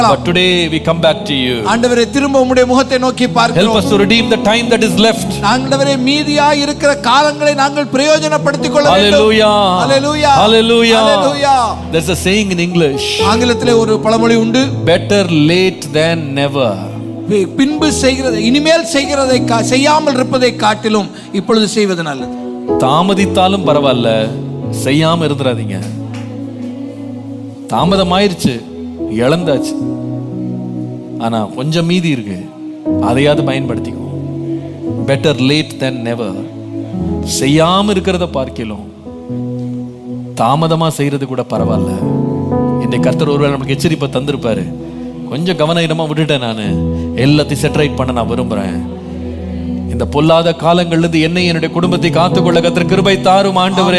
But today we come back to you. ஆண்டவரே திரும்ப உம்முடைய முகத்தை நோக்கி Help பார்க்கிறோம் us to redeem the time that is left. ஆண்டவரே மீதியாய் இருக்கிற காலங்களை நாங்கள் பிரயோஜனப்படுத்திக் கொள்ள வேண்டும் Hallelujah. Hallelujah. Hallelujah. Hallelujah. There's a saying in English ஆங்கிலத்திலே ஒரு பழமொழி உண்டு better late than never. பி- பின்பு செய்கிறது இனிமேல் செய்கிறதை கா- செய்யாமல் இருப்பதை காட்டிலும் இப்பொழுது செய்வது நல்லது தாமதித்தாலும் பரவாயில்ல செய்யாம இருந்துடாதீங்க தாமதமாயிருச்சு இழந்தாச்சு ஆனா கொஞ்சம் மீதி இருக்கு அதையாவது பயன்படுத்திக்கோ பெட்டர் லேட் தென் நெவர் செய்யாம இருக்கிறத பார்க்கலாம் தாமதமா செய்யறது கூட பரவாயில்ல இந்த கர்த்தர் ஒருவேளை நமக்கு எச்சரிப்பை தந்திருப்பாரு கொஞ்சம் கவனமா விட்டுட்டேன் நான் எல்லாத்தையும் செட்டரைட் பண்ண நான் விரும்புறேன் இந்த பொல்லாத காலங்கள்ல இருந்து என்னை என்னுடைய குடும்பத்தை காத்துக்கொள்ள கத்திர கிருபை தாரும் ஆண்டவரே